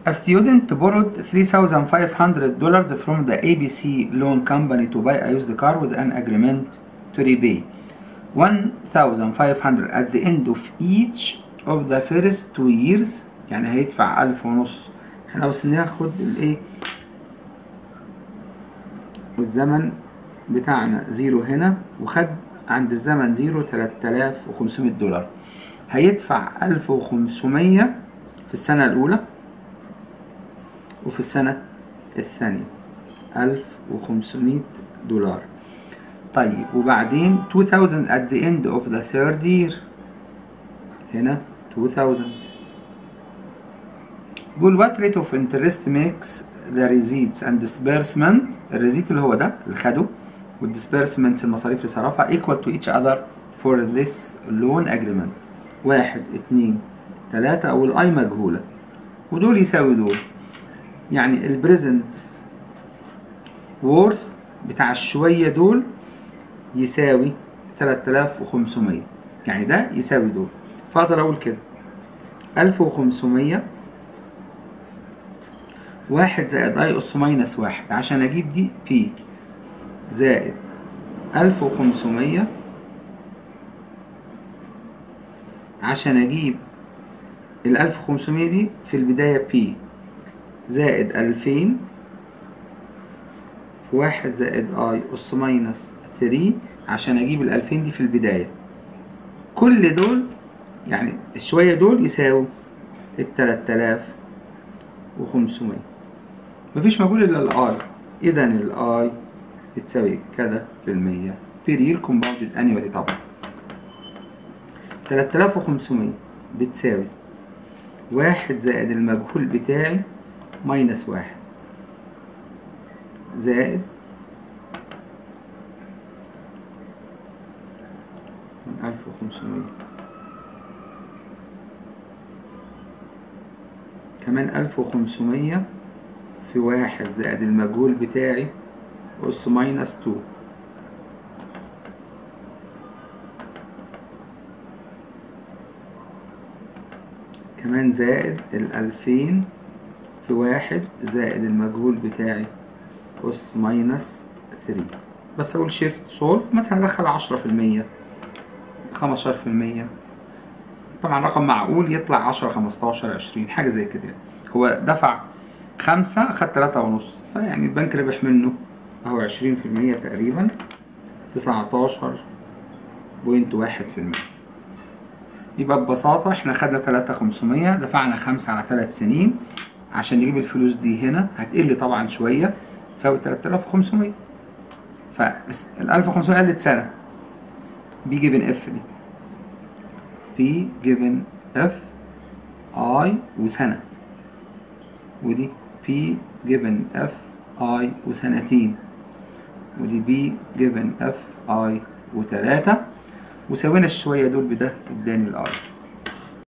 A student borrowed $3,500 from the ABC loan company to buy a used car with an agreement to repay 1,500 at the end of each of the first two years يعني هيدفع ألف ونص احنا بس ناخد الايه الزمن بتاعنا زيرو هنا وخد عند الزمن زيرو 3500 دولار هيدفع 1500 في السنة الأولى وفي السنة الثانية 1500 دولار طيب وبعدين 2000 at the end of the third year هنا 2000 بيقول what rate of interest makes the receipts and disbursement الريزيت اللي هو ده اللي خده والدisbursements المصاريف اللي صرفها equal to each other for this loan agreement واحد اتنين تلاتة أو الأي مجهولة ودول يساوي دول يعني البريزنت وورث بتاع الشوية دول يساوي 3500 يعني ده يساوي دول فأقدر أقول كده 1500 واحد زائد اي اس ماينس واحد عشان اجيب دي بي زائد ألف وخمسمية عشان اجيب الألف وخمسمية دي في البداية بي زائد ألفين في واحد زائد اي اس ماينس ثري عشان اجيب الألفين دي في البداية كل دول يعني الشوية دول يساووا التلات آلاف وخمسمية مفيش مجهول إلا الآي إذا الآي بتساوي كذا في المية في ريل كومباوندد أنيوالي طبعا تلات آلاف وخمسمية بتساوي واحد زائد المجهول بتاعي ماينس واحد زائد من ألف وخمسمية كمان ألف وخمسمية في واحد زائد المجهول بتاعي أس ماينس تو كمان زائد الألفين في واحد زائد المجهول بتاعي أس ماينس ثري بس أقول شيفت سولف مثلا أدخل عشرة في المية خمستاشر في المية طبعا رقم معقول يطلع عشرة خمستاشر عشرين حاجة زي كده هو دفع خمسة خد تلاتة ونص فيعني البنك ربح منه أهو عشرين في المية تقريبا تسعتاشر بوينت واحد في المية يبقى ببساطة احنا خدنا تلاتة خمسمية دفعنا خمسة على تلات سنين عشان نجيب الفلوس دي هنا هتقل طبعا شوية تساوي تلات آلاف وخمسمية فالألف وخمسمية قلت سنة بي جيفن اف دي بي جيفن اف اي وسنة ودي بي جيفن اف اي وسنتين ودي بي جيفن اف اي وتلاتة وسوينا الشوية دول بده اداني الاي